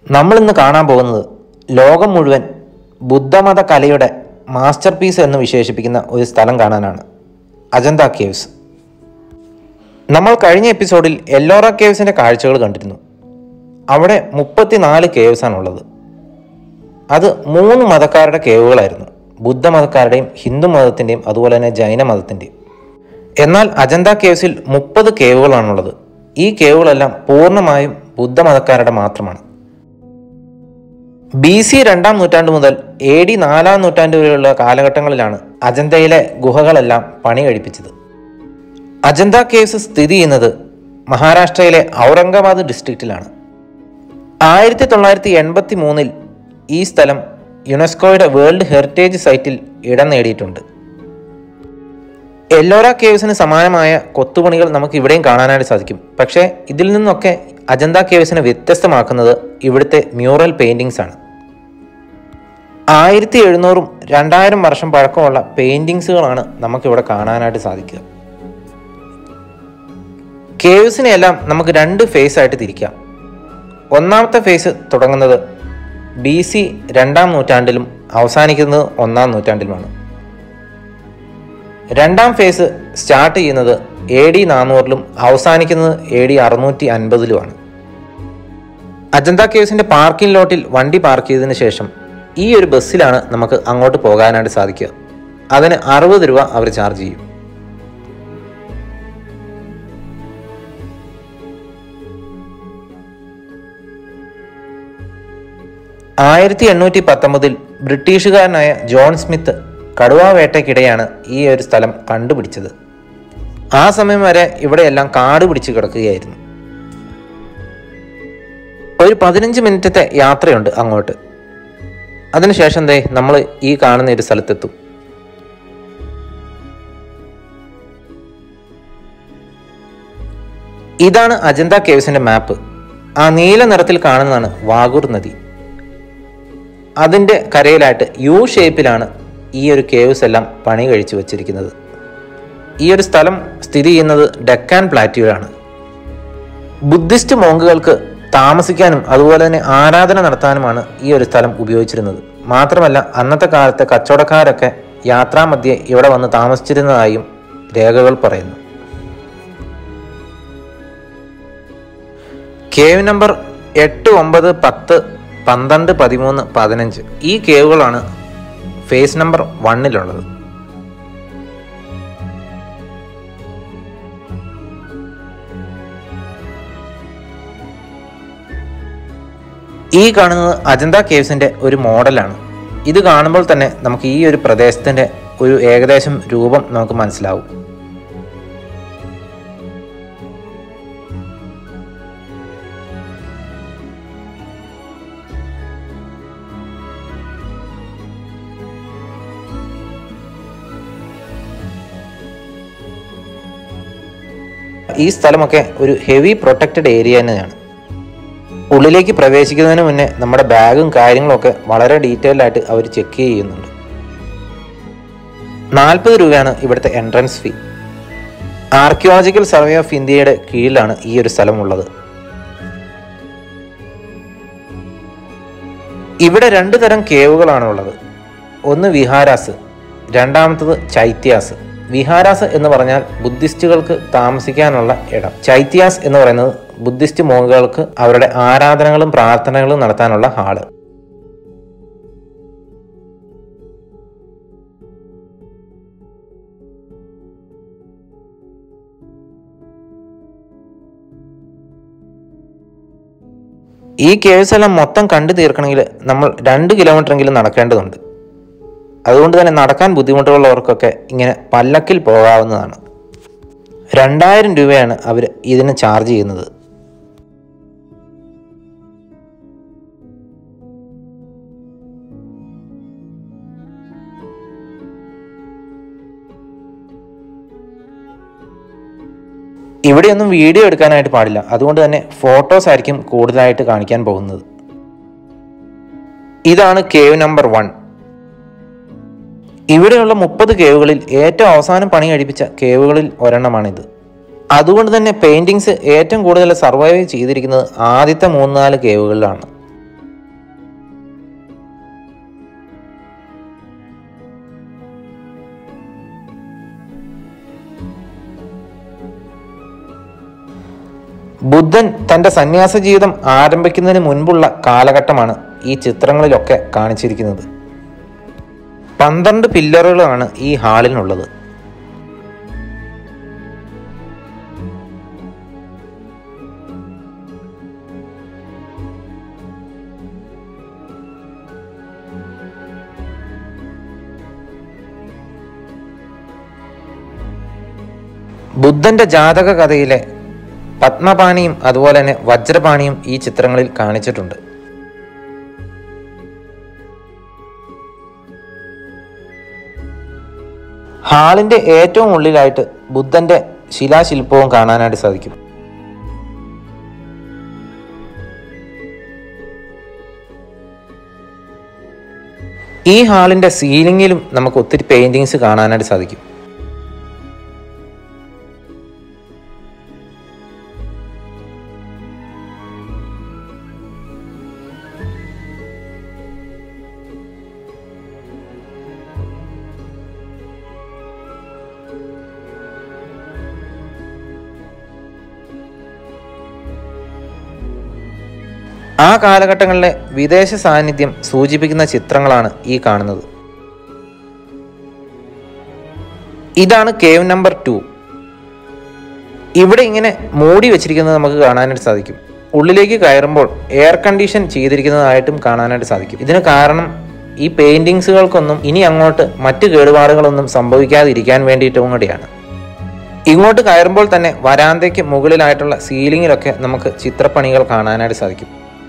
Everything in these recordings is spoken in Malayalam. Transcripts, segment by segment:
നമ്മൾ ഇന്ന് കാണാൻ പോകുന്നത് ലോകം മുഴുവൻ ബുദ്ധമത കലയുടെ മാസ്റ്റർ പീസ് എന്ന് വിശേഷിപ്പിക്കുന്ന ഒരു സ്ഥലം കാണാനാണ് അജന്ത കേവ്സ് നമ്മൾ കഴിഞ്ഞ എപ്പിസോഡിൽ എല്ലോറ കേവ്സിൻ്റെ കാഴ്ചകൾ കണ്ടിരുന്നു അവിടെ മുപ്പത്തിനാല് കേവ്സ് ആണുള്ളത് അത് മൂന്ന് മതക്കാരുടെ കേവുകളായിരുന്നു ബുദ്ധമതക്കാരുടെയും ഹിന്ദു മതത്തിൻ്റെയും അതുപോലെ തന്നെ ജൈന മതത്തിൻ്റെയും എന്നാൽ അജന്ത കേവ്സിൽ മുപ്പത് കേവുകളാണുള്ളത് ഈ കേവുകളെല്ലാം പൂർണ്ണമായും ബുദ്ധമതക്കാരുടെ മാത്രമാണ് ബി സി രണ്ടാം നൂറ്റാണ്ട് മുതൽ എ ഡി നാലാം നൂറ്റാണ്ട് വരെയുള്ള കാലഘട്ടങ്ങളിലാണ് അജന്തയിലെ ഗുഹകളെല്ലാം പണി കഴിപ്പിച്ചത് അജന്ത കേവ്സ് സ്ഥിതി ചെയ്യുന്നത് മഹാരാഷ്ട്രയിലെ ഔറംഗാബാദ് ഡിസ്ട്രിക്റ്റിലാണ് ആയിരത്തി തൊള്ളായിരത്തി എൺപത്തി മൂന്നിൽ ഈ സ്ഥലം യുനെസ്കോയുടെ വേൾഡ് ഹെറിറ്റേജ് സൈറ്റിൽ ഇടം നേടിയിട്ടുണ്ട് എല്ലോറ കേവ്സിന് സമാനമായ കൊത്തുപണികൾ നമുക്ക് ഇവിടെയും കാണാനായിട്ട് സാധിക്കും പക്ഷേ ഇതിൽ നിന്നൊക്കെ അജന്ത കേവ്സിനെ വ്യത്യസ്തമാക്കുന്നത് ഇവിടുത്തെ മ്യൂറൽ പെയിന്റിങ്സ് ആണ് ആയിരത്തി എഴുന്നൂറും രണ്ടായിരം വർഷം പഴക്കമുള്ള പെയിന്റിങ്സുകളാണ് നമുക്കിവിടെ കാണാനായിട്ട് സാധിക്കുക കേവ്സിനെയെല്ലാം നമുക്ക് രണ്ട് ഫേസ് ആയിട്ട് തിരിക്കാം ഒന്നാമത്തെ ഫേസ് തുടങ്ങുന്നത് ബി സി രണ്ടാം നൂറ്റാണ്ടിലും അവസാനിക്കുന്നത് ഒന്നാം നൂറ്റാണ്ടിലുമാണ് രണ്ടാം ഫേസ് സ്റ്റാർട്ട് ചെയ്യുന്നത് എ ഡി നാനൂറിലും അവസാനിക്കുന്നത് എ ഡി അറുന്നൂറ്റി അൻപതിലുമാണ് അജന്ത കേവ്സിന്റെ പാർക്കിംഗ് ലോട്ടിൽ വണ്ടി പാർക്ക് ചെയ്തതിന് ശേഷം ഈ ഒരു ബസ്സിലാണ് നമുക്ക് അങ്ങോട്ട് പോകാനായിട്ട് സാധിക്കുക അതിന് അറുപത് രൂപ അവർ ചാർജ് ചെയ്യും ആയിരത്തി എണ്ണൂറ്റി പത്തൊമ്പതിൽ ബ്രിട്ടീഷുകാരനായ ജോൺ സ്മിത്ത് കടുവാ വേട്ടയ്ക്കിടെയാണ് ഈ ഒരു സ്ഥലം കണ്ടുപിടിച്ചത് ആ സമയം വരെ ഇവിടെയെല്ലാം കാട് പിടിച്ച് കിടക്കുകയായിരുന്നു ഒരു പതിനഞ്ച് മിനിറ്റത്തെ യാത്രയുണ്ട് അങ്ങോട്ട് അതിനുശേഷം ദേ നമ്മൾ ഈ കാണുന്ന ഒരു സ്ഥലത്തെത്തും ഇതാണ് അജന്ത കേവ്സിന്റെ മാപ്പ് ആ നീല നിറത്തിൽ കാണുന്നതാണ് വാഗൂർ നദി അതിൻ്റെ കരയിലായിട്ട് യു ഷേപ്പിലാണ് ഈ ഒരു കേവ്സ് എല്ലാം പണി കഴിച്ചു വച്ചിരിക്കുന്നത് ഈ ഒരു സ്ഥലം സ്ഥിതി ചെയ്യുന്നത് ഡെക്കാൻ പ്ലാറ്റ്യൂരാണ് ബുദ്ധിസ്റ്റ് മോങ്കുകൾക്ക് താമസിക്കാനും അതുപോലെ തന്നെ ആരാധന നടത്താനുമാണ് ഈ ഒരു സ്ഥലം ഉപയോഗിച്ചിരുന്നത് മാത്രമല്ല അന്നത്തെ കാലത്തെ കച്ചവടക്കാരൊക്കെ യാത്രാമധ്യേ ഇവിടെ വന്ന് താമസിച്ചിരുന്നതായും രേഖകൾ പറയുന്നു കേവ് നമ്പർ എട്ട് ഒമ്പത് പത്ത് പന്ത്രണ്ട് പതിമൂന്ന് പതിനഞ്ച് ഈ കേവുകളാണ് ഫേസ് നമ്പർ വണ്ണിലുള്ളത് ഈ കാണുന്നത് അജന്ത കേവ്സിന്റെ ഒരു മോഡലാണ് ഇത് കാണുമ്പോൾ തന്നെ നമുക്ക് ഈ ഒരു പ്രദേശത്തിന്റെ ഒരു ഏകദേശം രൂപം നമുക്ക് മനസ്സിലാവും ഈ സ്ഥലമൊക്കെ ഒരു ഹെവി പ്രൊട്ടക്റ്റഡ് ഏരിയ തന്നെയാണ് ഉള്ളിലേക്ക് പ്രവേശിക്കുന്നതിന് മുന്നേ നമ്മുടെ ബാഗും കാര്യങ്ങളൊക്കെ വളരെ ഡീറ്റെയിൽഡ് ആയിട്ട് അവർ ചെക്ക് ചെയ്യുന്നുണ്ട് നാൽപ്പത് രൂപയാണ് ഇവിടുത്തെ entrance fee Archaeological Survey of ഇന്ത്യയുടെ കീഴിലാണ് ഈ ഒരു സ്ഥലമുള്ളത് ഇവിടെ രണ്ട് തരം കേവുകളാണ് ഉള്ളത് ഒന്ന് വിഹാരാസ് രണ്ടാമത്തത് ചൈത്യാസ് വിഹാരാസ് എന്ന് പറഞ്ഞാൽ ബുദ്ധിസ്റ്റുകൾക്ക് താമസിക്കാനുള്ള ഇടം ചൈത്യാസ് എന്ന് പറയുന്നത് ബുദ്ധിസ്റ്റ് മോങ്ങുകൾക്ക് അവരുടെ ആരാധനകളും പ്രാർത്ഥനകളും നടത്താനുള്ള ഹാള് ഈ കേവ്സ് എല്ലാം മൊത്തം കണ്ടു തീർക്കണമെങ്കിൽ നമ്മൾ രണ്ട് കിലോമീറ്റർ എങ്കിലും നടക്കേണ്ടതുണ്ട് അതുകൊണ്ട് തന്നെ നടക്കാൻ ബുദ്ധിമുട്ടുള്ളവർക്കൊക്കെ ഇങ്ങനെ പല്ലക്കിൽ പോകാവുന്നതാണ് രണ്ടായിരം രൂപയാണ് അവർ ഇതിന് ചാർജ് ചെയ്യുന്നത് ഇവിടെയൊന്നും വീഡിയോ എടുക്കാനായിട്ട് പാടില്ല അതുകൊണ്ട് തന്നെ ഫോട്ടോസ് ആയിരിക്കും കൂടുതലായിട്ട് കാണിക്കാൻ പോകുന്നത് ഇതാണ് കേവ് നമ്പർ വൺ ഇവിടെയുള്ള മുപ്പത് കേവുകളിൽ ഏറ്റവും അവസാനം പണി കഴിപ്പിച്ച കേവുകളിൽ ഒരെണ്ണമാണിത് അതുകൊണ്ട് തന്നെ പെയിന്റിങ്സ് ഏറ്റവും കൂടുതൽ സർവൈവ് ചെയ്തിരിക്കുന്നത് ആദ്യത്തെ മൂന്ന് നാല് കേവുകളിലാണ് ബുദ്ധൻ തൻ്റെ സന്യാസ ജീവിതം ആരംഭിക്കുന്നതിന് മുൻപുള്ള കാലഘട്ടമാണ് ഈ ചിത്രങ്ങളിലൊക്കെ കാണിച്ചിരിക്കുന്നത് പന്ത്രണ്ട് പില്ലറുകളാണ് ഈ ഹാളിനുള്ളത് ബുദ്ധന്റെ ജാതക കഥയിലെ പത്മപാണിയും അതുപോലെ തന്നെ വജ്രപാണിയും ഈ ചിത്രങ്ങളിൽ കാണിച്ചിട്ടുണ്ട് ഹാളിന്റെ ഏറ്റവും ഉള്ളിലായിട്ട് ബുദ്ധന്റെ ശിലാശില്പവും കാണാനായിട്ട് സാധിക്കും ഈ ഹാളിന്റെ സീലിംഗിലും നമുക്ക് ഒത്തിരി പെയിന്റിങ്സ് കാണാനായിട്ട് സാധിക്കും ആ കാലഘട്ടങ്ങളിലെ വിദേശ സാന്നിധ്യം സൂചിപ്പിക്കുന്ന ചിത്രങ്ങളാണ് ഈ കാണുന്നത് ഇതാണ് കേവ് നമ്പർ ടു ഇവിടെ ഇങ്ങനെ മൂടി വെച്ചിരിക്കുന്നത് നമുക്ക് കാണാനായിട്ട് സാധിക്കും ഉള്ളിലേക്ക് കയറുമ്പോൾ എയർ കണ്ടീഷൻ ചെയ്തിരിക്കുന്നതായിട്ടും കാണാനായിട്ട് സാധിക്കും ഇതിന് കാരണം ഈ പെയിന്റിങ്സുകൾക്കൊന്നും ഇനി അങ്ങോട്ട് മറ്റ് കേടുപാടുകളൊന്നും സംഭവിക്കാതിരിക്കാൻ വേണ്ടിയിട്ടും കൂടിയാണ് ഇങ്ങോട്ട് കയറുമ്പോൾ തന്നെ വരാന്തയ്ക്ക് മുകളിലായിട്ടുള്ള സീലിങ്ങിലൊക്കെ നമുക്ക് ചിത്രപ്പണികൾ കാണാനായിട്ട് സാധിക്കും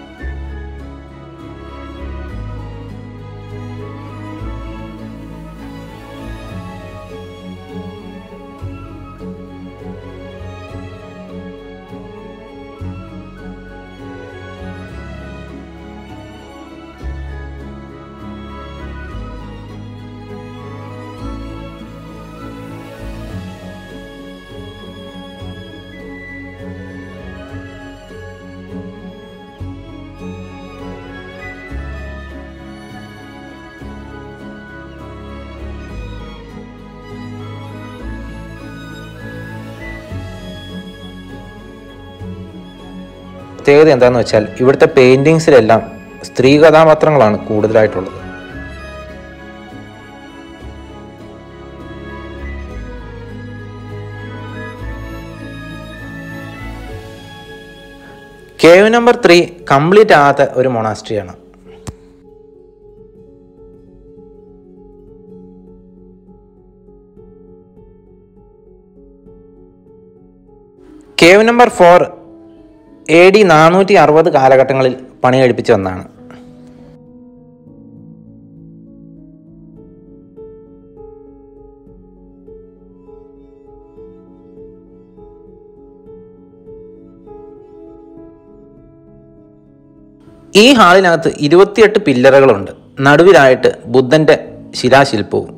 പ്രത്യേകത എന്താണെന്ന് വെച്ചാൽ ഇവിടുത്തെ പെയിന്റിങ്സിലെല്ലാം സ്ത്രീ കഥാപാത്രങ്ങളാണ് കൂടുതലായിട്ടുള്ളത് കേവ് നമ്പർ ത്രീ കംപ്ലീറ്റ് ആകാത്ത ഒരു മൊണാസ്ട്രിയാണ് cave number four A D നാനൂറ്റി അറുപത് കാലഘട്ടങ്ങളിൽ പണി കഴിപ്പിച്ച ഒന്നാണ് ഈ ഹാളിനകത്ത് ഇരുപത്തിയെട്ട് പില്ലറുകളുണ്ട് നടുവിലായിട്ട് ബുദ്ധന്റെ ശിലാശില്പവും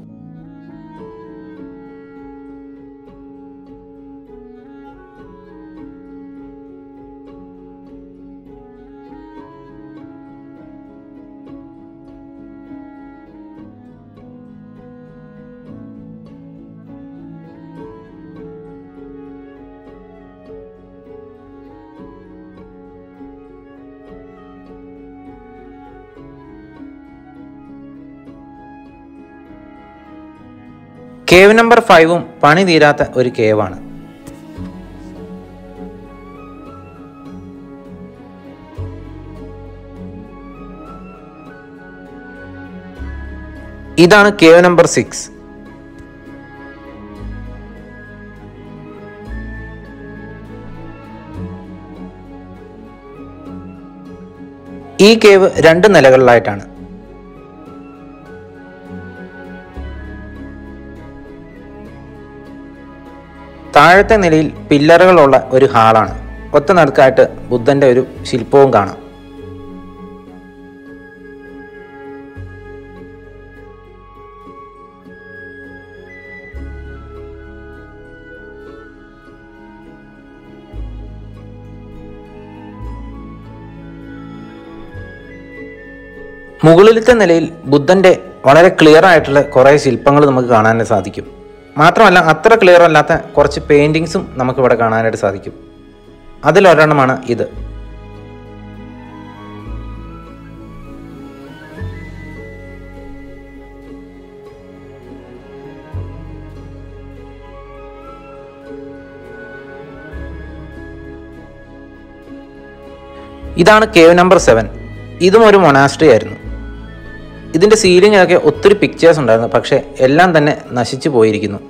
കേവ് നമ്പർ ഫൈവും പണി തീരാത്ത ഒരു കേവാണ് ഇതാണ് കേവ് നമ്പർ സിക്സ് ഈ കേവ് രണ്ട് നിലകളിലായിട്ടാണ് താഴത്തെ നിലയിൽ പില്ലറുകളുള്ള ഒരു ഹാളാണ് ഒത്ത നടുക്കായിട്ട് ബുദ്ധന്റെ ഒരു ശില്പവും കാണാം മുകളിലത്തെ നിലയിൽ ബുദ്ധന്റെ വളരെ ക്ലിയർ ആയിട്ടുള്ള കുറേ ശില്പങ്ങൾ നമുക്ക് കാണാൻ സാധിക്കും മാത്രമല്ല അത്ര ക്ലിയർ അല്ലാത്ത കുറച്ച് പെയിന്റിങ്സും നമുക്ക് ഇവിടെ കാണാനായിട്ട് സാധിക്കും അതിലൊരെണ്ണമാണ് ഇത് ഇതാണ് കേവ് നമ്പർ സെവൻ ഇതും ഒരു മൊണാസ്ട്രി ആയിരുന്നു ഇതിൻ്റെ സീലിങ്ങിലൊക്കെ ഒത്തിരി പിക്ചേഴ്സ് ഉണ്ടായിരുന്നു പക്ഷേ എല്ലാം തന്നെ നശിച്ചു പോയിരിക്കുന്നു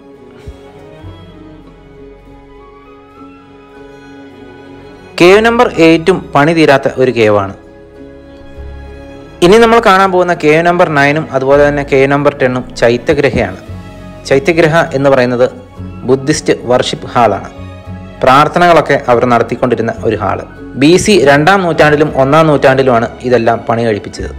കേവ് നമ്പർ എയ്റ്റും പണി തീരാത്ത ഒരു കേവാണ് ഇനി നമ്മൾ കാണാൻ പോകുന്ന കേവ് നമ്പർ നയനും അതുപോലെ തന്നെ കേവ് നമ്പർ ടെണ്ണും ചൈത്യഗ്രഹയാണ് ചൈത്യഗ്രഹ എന്ന് പറയുന്നത് ബുദ്ധിസ്റ്റ് വർഷിപ്പ് ഹാളാണ് പ്രാർത്ഥനകളൊക്കെ അവർ നടത്തിക്കൊണ്ടിരുന്ന ഒരു ഹാള് ബി സി രണ്ടാം നൂറ്റാണ്ടിലും ഒന്നാം നൂറ്റാണ്ടിലുമാണ് ഇതെല്ലാം പണി കഴിപ്പിച്ചത്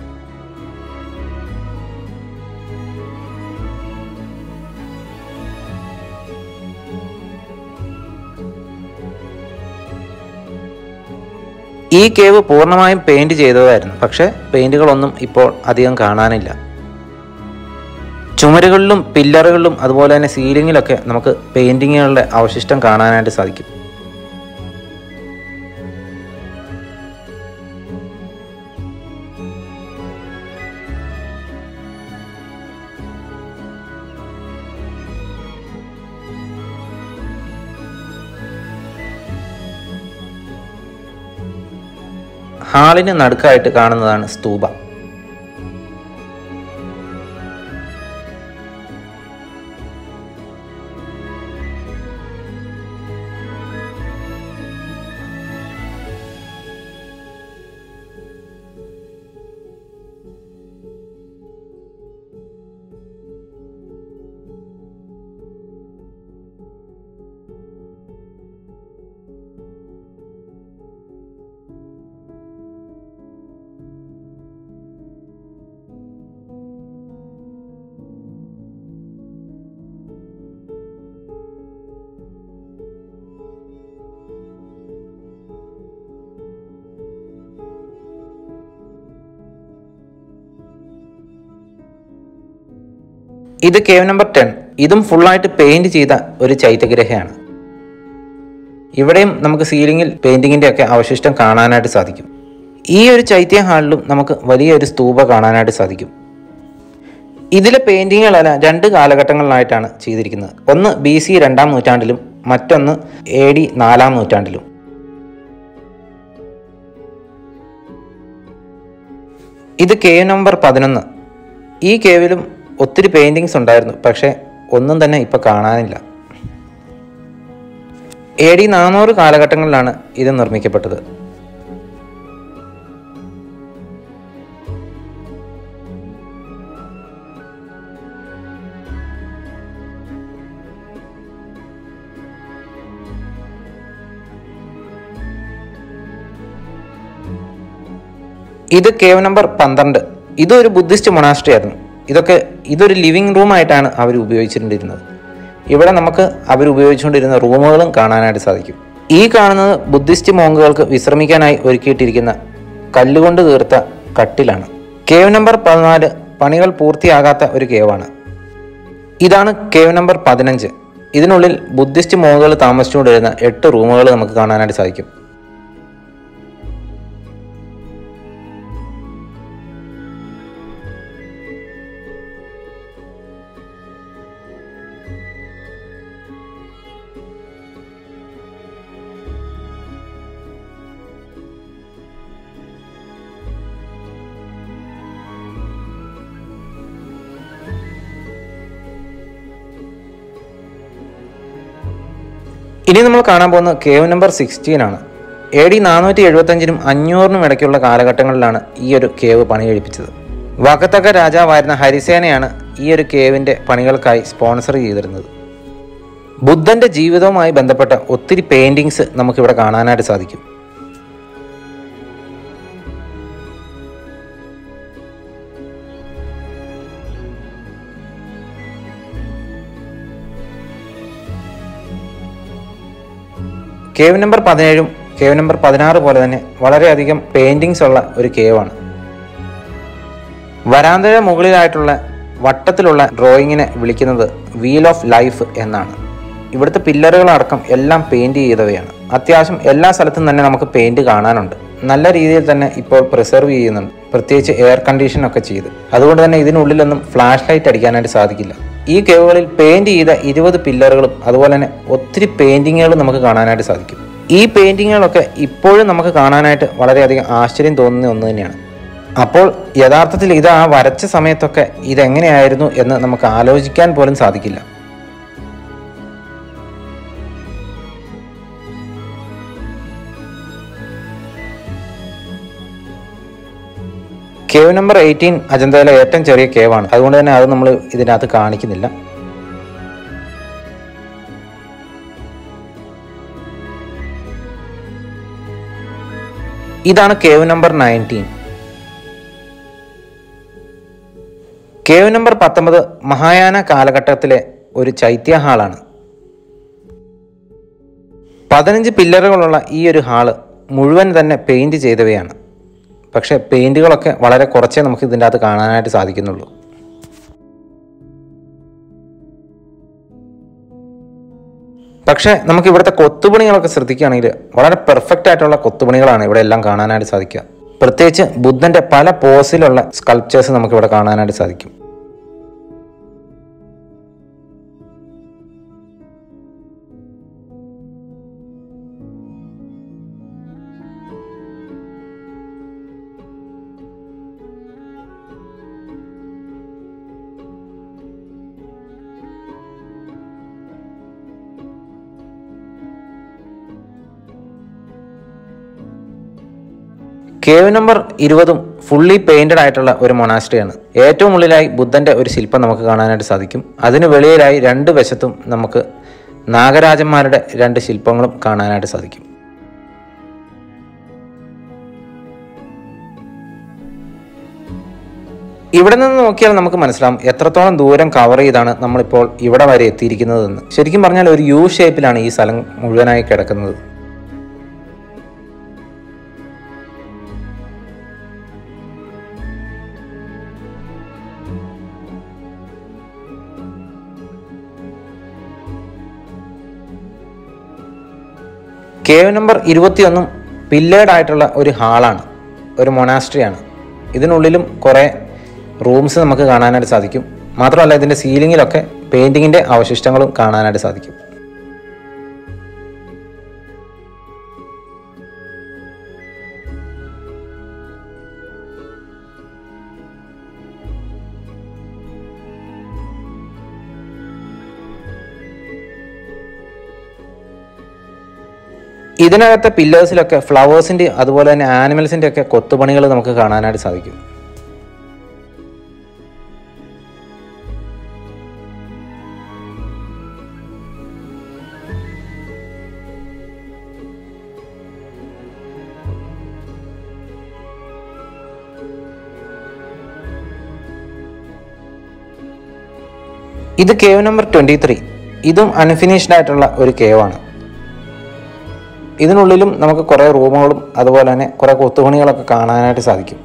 ഈ കേവ് പൂർണ്ണമായും പെയിന്റ് ചെയ്തതായിരുന്നു പക്ഷേ പെയിന്റുകളൊന്നും ഇപ്പോൾ അധികം കാണാനില്ല ചുമരുകളിലും പില്ലറുകളിലും അതുപോലെ തന്നെ സീലിങ്ങിലൊക്കെ നമുക്ക് പെയിന്റിങ്ങുകളുടെ അവശിഷ്ടം കാണാനായിട്ട് സാധിക്കും ഹാളിന് നടുക്കായിട്ട് കാണുന്നതാണ് സ്തൂപ ഇത് കേവ് നമ്പർ ടെൻ ഇതും ഫുള്ളായിട്ട് പെയിന്റ് ചെയ്ത ഒരു ചൈത്യഗ്രഹയാണ് ഇവിടെയും നമുക്ക് സീലിംഗിൽ പെയിന്റിങ്ങിന്റെ ഒക്കെ അവശിഷ്ടം കാണാനായിട്ട് സാധിക്കും ഈ ഒരു ചൈത്യ ഹാളിലും നമുക്ക് വലിയൊരു സ്തൂപ കാണാനായിട്ട് സാധിക്കും ഇതിലെ പെയിന്റിങ്ങുകളെല്ലാം രണ്ട് കാലഘട്ടങ്ങളിലായിട്ടാണ് ചെയ്തിരിക്കുന്നത് ഒന്ന് ബി സി രണ്ടാം നൂറ്റാണ്ടിലും മറ്റൊന്ന് എ ഡി നാലാം നൂറ്റാണ്ടിലും ഇത് കേവ് നമ്പർ പതിനൊന്ന് ഈ കേവിലും ഒത്തിരി പെയിന്റിങ്സ് ഉണ്ടായിരുന്നു പക്ഷേ ഒന്നും തന്നെ ഇപ്പം കാണാനില്ല എ ഡി നാനൂറ് കാലഘട്ടങ്ങളിലാണ് ഇത് നിർമ്മിക്കപ്പെട്ടത് ഇത് കേവ് നമ്പർ പന്ത്രണ്ട് ഇതൊരു ബുദ്ധിസ്റ്റ് മൊണാസ്ട്രി ആയിരുന്നു ഇതൊക്കെ ഇതൊരു ലിവിങ് റൂം ആയിട്ടാണ് അവർ ഉപയോഗിച്ചിട്ടുണ്ടിരുന്നത് ഇവിടെ നമുക്ക് അവർ ഉപയോഗിച്ചുകൊണ്ടിരുന്ന റൂമുകളും കാണാനായിട്ട് സാധിക്കും ഈ കാണുന്നത് ബുദ്ധിസ്റ്റ് മോങ്കുകൾക്ക് വിശ്രമിക്കാനായി ഒരുക്കിയിട്ടിരിക്കുന്ന കല്ലുകൊണ്ട് തീർത്ത കട്ടിലാണ് കേവ് നമ്പർ പതിനാല് പണികൾ പൂർത്തിയാകാത്ത ഒരു കേവാണ് ഇതാണ് കേവ് നമ്പർ പതിനഞ്ച് ഇതിനുള്ളിൽ ബുദ്ധിസ്റ്റ് മോങ്കുകൾ താമസിച്ചുകൊണ്ടിരുന്ന എട്ട് റൂമുകൾ നമുക്ക് കാണാനായിട്ട് സാധിക്കും ഇനി നമ്മൾ കാണാൻ പോകുന്ന കേവ് നമ്പർ സിക്സ്റ്റീൻ ആണ് എ ഡി നാനൂറ്റി എഴുപത്തഞ്ചിനും അഞ്ഞൂറിനും ഇടയ്ക്കുള്ള കാലഘട്ടങ്ങളിലാണ് ഈ ഒരു കേവ് പണി കഴിപ്പിച്ചത് വകത്തക്ക രാജാവായിരുന്ന ഹരിസേനയാണ് ഈ ഒരു കേവിൻ്റെ പണികൾക്കായി സ്പോൺസർ ചെയ്തിരുന്നത് ബുദ്ധന്റെ ജീവിതവുമായി ബന്ധപ്പെട്ട ഒത്തിരി പെയിന്റിങ്സ് നമുക്കിവിടെ കാണാനായിട്ട് സാധിക്കും കേവ് നമ്പർ പതിനേഴും കേവ് നമ്പർ പതിനാറ് പോലെ തന്നെ വളരെയധികം പെയിന്റിങ്സ് ഉള്ള ഒരു കേവാണ് വരാന്തര മുകളിലായിട്ടുള്ള വട്ടത്തിലുള്ള ഡ്രോയിങ്ങിനെ വിളിക്കുന്നത് വീൽ ഓഫ് ലൈഫ് എന്നാണ് ഇവിടുത്തെ പില്ലറുകളടക്കം എല്ലാം പെയിന്റ് ചെയ്തവയാണ് അത്യാവശ്യം എല്ലാ സ്ഥലത്തും തന്നെ നമുക്ക് പെയിന്റ് കാണാനുണ്ട് നല്ല രീതിയിൽ തന്നെ ഇപ്പോൾ പ്രിസർവ് ചെയ്യുന്നുണ്ട് പ്രത്യേകിച്ച് എയർ കണ്ടീഷൻ ഒക്കെ ചെയ്ത് അതുകൊണ്ട് തന്നെ ഇതിനുള്ളിലൊന്നും ഫ്ലാഷ് ലൈറ്റ് അടിക്കാനായിട്ട് സാധിക്കില്ല ഈ കേവുകളിൽ പെയിന്റ് ചെയ്ത ഇരുപത് പില്ലറുകളും അതുപോലെ തന്നെ ഒത്തിരി പെയിന്റിങ്ങുകളും നമുക്ക് കാണാനായിട്ട് സാധിക്കും ഈ പെയിന്റിങ്ങുകളൊക്കെ ഇപ്പോഴും നമുക്ക് കാണാനായിട്ട് വളരെയധികം ആശ്ചര്യം തോന്നുന്ന ഒന്ന് തന്നെയാണ് അപ്പോൾ യഥാർത്ഥത്തിൽ ഇത് ആ വരച്ച സമയത്തൊക്കെ ഇതെങ്ങനെയായിരുന്നു എന്ന് നമുക്ക് ആലോചിക്കാൻ പോലും സാധിക്കില്ല കേവ് നമ്പർ എയ്റ്റീൻ അജന്തയിലെ ഏറ്റവും ചെറിയ കേവാണ് അതുകൊണ്ട് തന്നെ അത് നമ്മൾ ഇതിനകത്ത് കാണിക്കുന്നില്ല ഇതാണ് cave number nineteen cave number പത്തൊമ്പത് മഹായാന കാലഘട്ടത്തിലെ ഒരു ചൈത്യ ഹാളാണ് പതിനഞ്ച് പില്ലറുകളുള്ള ഈ ഒരു ഹാള് മുഴുവൻ തന്നെ പെയിന്റ് ചെയ്തവയാണ് പക്ഷേ പെയിന്റുകളൊക്കെ വളരെ കുറച്ചേ നമുക്ക് ഇതിൻ്റെ അകത്ത് കാണാനായിട്ട് സാധിക്കുന്നുള്ളൂ പക്ഷേ നമുക്ക് ഇവിടുത്തെ കൊത്തുപണികളൊക്കെ ശ്രദ്ധിക്കുകയാണെങ്കിൽ വളരെ പെർഫെക്റ്റ് ആയിട്ടുള്ള കൊത്തുപണികളാണ് ഇവിടെ എല്ലാം കാണാനായിട്ട് സാധിക്കുക പ്രത്യേകിച്ച് ബുദ്ധന്റെ പല പോസിലുള്ള സ്കൾപ്ചേഴ്സ് നമുക്ക് ഇവിടെ കാണാനായിട്ട് സാധിക്കും കേവ് നമ്പർ ഇരുപതും ഫുള്ളി പെയിന്റഡ് ആയിട്ടുള്ള ഒരു മൊണാസ്ട്രിയാണ് ഏറ്റവും ഉള്ളിലായി ബുദ്ധന്റെ ഒരു ശില്പം നമുക്ക് കാണാനായിട്ട് സാധിക്കും അതിന് വെളിയിലായി രണ്ട് വശത്തും നമുക്ക് നാഗരാജന്മാരുടെ രണ്ട് ശില്പങ്ങളും കാണാനായിട്ട് സാധിക്കും ഇവിടെ നിന്ന് നോക്കിയാൽ നമുക്ക് മനസ്സിലാവും എത്രത്തോളം ദൂരം കവർ ചെയ്താണ് നമ്മളിപ്പോൾ ഇവിടെ വരെ എത്തിയിരിക്കുന്നതെന്ന് ശരിക്കും പറഞ്ഞാൽ ഒരു യു ഷേപ്പിലാണ് ഈ സ്ഥലം മുഴുവനായി കിടക്കുന്നത് കേവ് നമ്പർ ഇരുപത്തിയൊന്നും പില്ലേഡ് ആയിട്ടുള്ള ഒരു ഹാളാണ് ഒരു മൊണാസ്ട്രിയാണ് ഇതിനുള്ളിലും കുറേ റൂംസ് നമുക്ക് കാണാനായിട്ട് സാധിക്കും മാത്രമല്ല ഇതിൻ്റെ സീലിങ്ങിലൊക്കെ പെയിൻറ്റിങ്ങിൻ്റെ അവശിഷ്ടങ്ങളും കാണാനായിട്ട് സാധിക്കും ഇതിനകത്തെ പില്ലേഴ്സിലൊക്കെ ഫ്ലവേഴ്സിൻ്റെ അതുപോലെ തന്നെ ആനിമൽസിൻ്റെ ഒക്കെ കൊത്തുപണികൾ നമുക്ക് കാണാനായിട്ട് സാധിക്കും ഇത് കേവ് നമ്പർ ട്വൻറ്റി ത്രീ ഇതും അൺഫിനിഷ്ഡ് ആയിട്ടുള്ള ഒരു കേവാണ് ഇതിനുള്ളിലും നമുക്ക് കുറേ റൂമുകളും അതുപോലെ തന്നെ കുറേ കൊത്തുപണികളൊക്കെ കാണാനായിട്ട് സാധിക്കും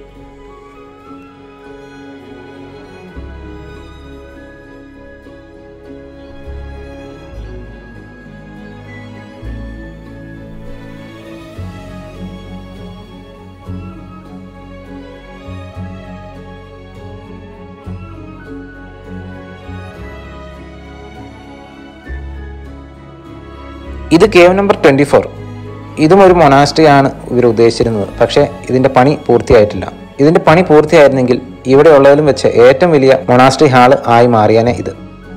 ഇത് കേവ് നമ്പർ ട്വൻറ്റി ഫോർ ഇതും ഒരു മൊനാസ്ട്രി ആണ് ഇവർ ഉദ്ദേശിച്ചിരുന്നത് പക്ഷേ ഇതിൻ്റെ പണി പൂർത്തിയായിട്ടില്ല ഇതിൻ്റെ പണി പൂർത്തിയായിരുന്നെങ്കിൽ ഇവിടെ ഉള്ളതിലും വെച്ച് ഏറ്റവും വലിയ മൊനാസ്ട്രി ഹാള് ആയി മാറിയാനെ ഇത്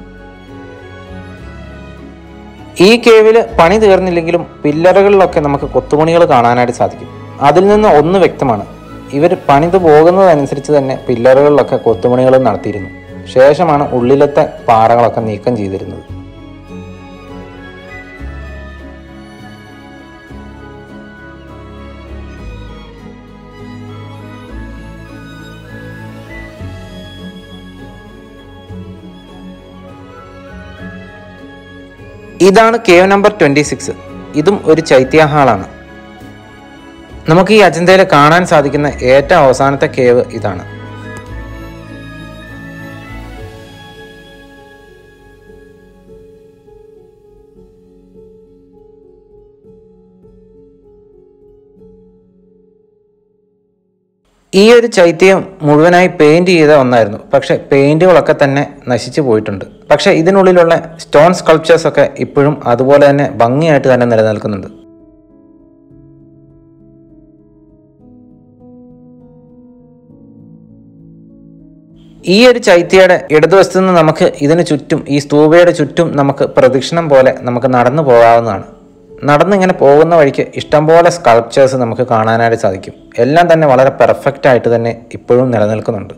ഈ കേവിൽ പണി തീർന്നില്ലെങ്കിലും പില്ലറുകളിലൊക്കെ നമുക്ക് കൊത്തുപണികൾ കാണാനായിട്ട് സാധിക്കും അതിൽ നിന്ന് ഒന്ന് വ്യക്തമാണ് ഇവർ പണിത് പോകുന്നതനുസരിച്ച് തന്നെ പില്ലറുകളിലൊക്കെ കൊത്തുപണികൾ നടത്തിയിരുന്നു ശേഷമാണ് ഉള്ളിലത്തെ പാറകളൊക്കെ നീക്കം ചെയ്തിരുന്നത് ഇതാണ് കേവ് നമ്പർ ട്വൻറ്റി സിക്സ് ഇതും ഒരു ചൈത്യ ഹാളാണ് നമുക്ക് ഈ അജന്തയിൽ കാണാൻ സാധിക്കുന്ന ഏറ്റവും അവസാനത്തെ കേവ് ഇതാണ് ഈ ഒരു ചൈത്യം മുഴുവനായി പെയിന്റ് ചെയ്ത ഒന്നായിരുന്നു പക്ഷെ പെയിന്റുകളൊക്കെ തന്നെ നശിച്ചു പോയിട്ടുണ്ട് പക്ഷെ ഇതിനുള്ളിലുള്ള സ്റ്റോൺ സ്കൾപ്ചേഴ്സ് ഒക്കെ ഇപ്പോഴും അതുപോലെ തന്നെ ഭംഗിയായിട്ട് തന്നെ നിലനിൽക്കുന്നുണ്ട് ഈ ഒരു ചൈത്യയുടെ ഇടതുവശത്ത് നിന്ന് നമുക്ക് ഇതിന് ചുറ്റും ഈ സ്തൂപയുടെ ചുറ്റും നമുക്ക് പ്രദക്ഷിണം പോലെ നമുക്ക് നടന്നു പോകാവുന്നതാണ് നടന്നിങ്ങനെ പോകുന്ന വഴിക്ക് ഇഷ്ടംപോലെ സ്കൾപ്ചേഴ്സ് നമുക്ക് കാണാനായിട്ട് സാധിക്കും എല്ലാം തന്നെ വളരെ പെർഫെക്റ്റ് ആയിട്ട് തന്നെ ഇപ്പോഴും നിലനിൽക്കുന്നുണ്ട്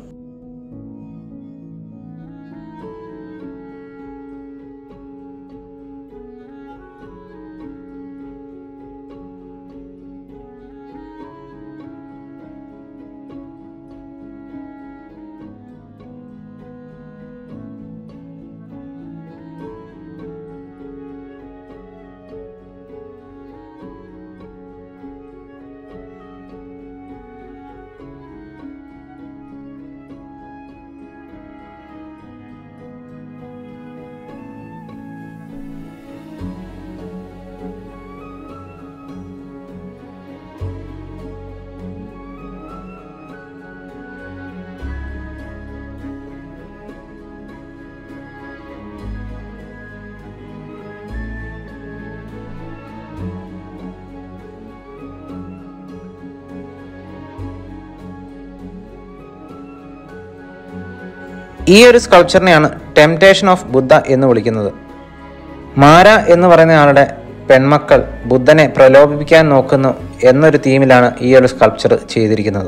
ഈ ഒരു സ്കൾപ്ചറിനെയാണ് ടെംപ്ടേഷൻ ഓഫ് ബുദ്ധ എന്ന് വിളിക്കുന്നത് മാര എന്ന് പറയുന്ന ആളുടെ പെൺമക്കൾ ബുദ്ധനെ പ്രലോഭിപ്പിക്കാൻ നോക്കുന്നു എന്നൊരു തീമിലാണ് ഈ ഒരു സ്കൾപ്ചർ ചെയ്തിരിക്കുന്നത്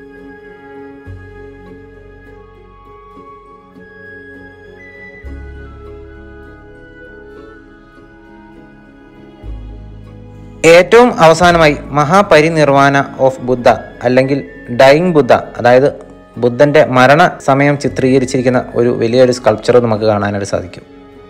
ഏറ്റവും അവസാനമായി മഹാപരിനിർവാണ ഓഫ് ബുദ്ധ അല്ലെങ്കിൽ ഡൈയിങ് ബുദ്ധ അതായത് ബുദ്ധന്റെ മരണ സമയം ചിത്രീകരിച്ചിരിക്കുന്ന ഒരു വലിയൊരു സ്കൾപ്ചർ നമുക്ക് കാണാനായിട്ട് സാധിക്കും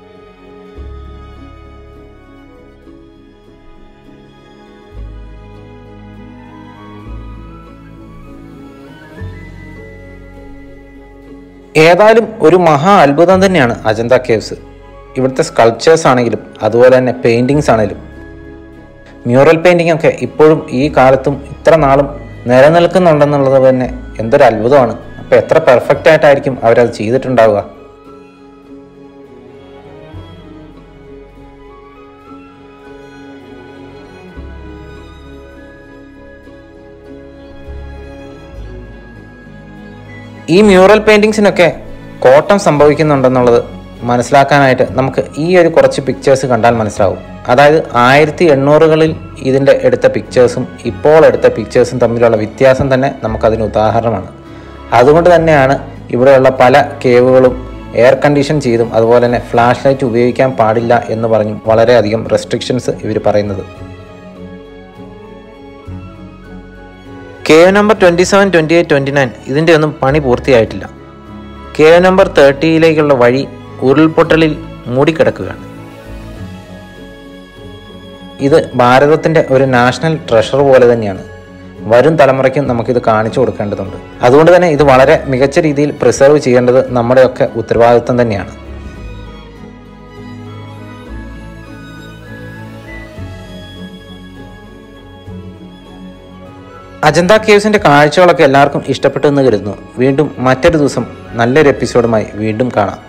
ഏതായാലും ഒരു മഹാ അത്ഭുതം തന്നെയാണ് അജന്ത കേവ്സ് ഇവിടുത്തെ സ്കൾപ്ചേഴ്സ് ആണെങ്കിലും അതുപോലെ തന്നെ പെയിന്റിങ്സ് ആണെങ്കിലും മ്യൂറൽ പെയിന്റിംഗ് ഒക്കെ ഇപ്പോഴും ഈ കാലത്തും ഇത്ര നാളും നിലനിൽക്കുന്നുണ്ടെന്നുള്ളത് തന്നെ എന്തൊരു അത്ഭുതമാണ് അപ്പോൾ എത്ര പെർഫെക്റ്റ് ആയിട്ടായിരിക്കും അവരത് ചെയ്തിട്ടുണ്ടാവുക ഈ മ്യൂറൽ പെയിന്റിങ്സിനൊക്കെ കോട്ടം സംഭവിക്കുന്നുണ്ടെന്നുള്ളത് മനസ്സിലാക്കാനായിട്ട് നമുക്ക് ഈ ഒരു കുറച്ച് പിക്ചേഴ്സ് കണ്ടാൽ മനസ്സിലാവും അതായത് ആയിരത്തി എണ്ണൂറുകളിൽ ഇതിൻ്റെ എടുത്ത പിക്ചേഴ്സും ഇപ്പോൾ എടുത്ത പിക്ചേഴ്സും തമ്മിലുള്ള വ്യത്യാസം തന്നെ നമുക്കതിന് ഉദാഹരണമാണ് അതുകൊണ്ട് തന്നെയാണ് ഇവിടെയുള്ള പല കേവുകളും എയർ കണ്ടീഷൻ ചെയ്തും അതുപോലെ തന്നെ ഫ്ലാഷ് ലൈറ്റ് ഉപയോഗിക്കാൻ പാടില്ല എന്ന് പറഞ്ഞും വളരെയധികം റെസ്ട്രിക്ഷൻസ് ഇവർ പറയുന്നത് cave number twenty seven twenty eight twenty nine ഇതിൻ്റെ ഒന്നും പണി പൂർത്തിയായിട്ടില്ല കെ നമ്പർ തേർട്ടിയിലേക്കുള്ള വഴി ഉരുൾപൊട്ടലിൽ മൂടിക്കിടക്കുകയാണ് ഇത് ഭാരതത്തിൻ്റെ ഒരു നാഷണൽ ട്രഷർ പോലെ തന്നെയാണ് വരും തലമുറയ്ക്കും നമുക്കിത് കാണിച്ചു കൊടുക്കേണ്ടതുണ്ട് അതുകൊണ്ട് തന്നെ ഇത് വളരെ മികച്ച രീതിയിൽ പ്രിസർവ് ചെയ്യേണ്ടത് നമ്മുടെയൊക്കെ ഉത്തരവാദിത്വം തന്നെയാണ് അജന്ത കേവ്സിന്റെ കാഴ്ചകളൊക്കെ എല്ലാവർക്കും ഇഷ്ടപ്പെട്ടു എന്ന് കരുതുന്നു വീണ്ടും മറ്റൊരു ദിവസം നല്ലൊരു എപ്പിസോഡുമായി വീണ്ടും കാണാം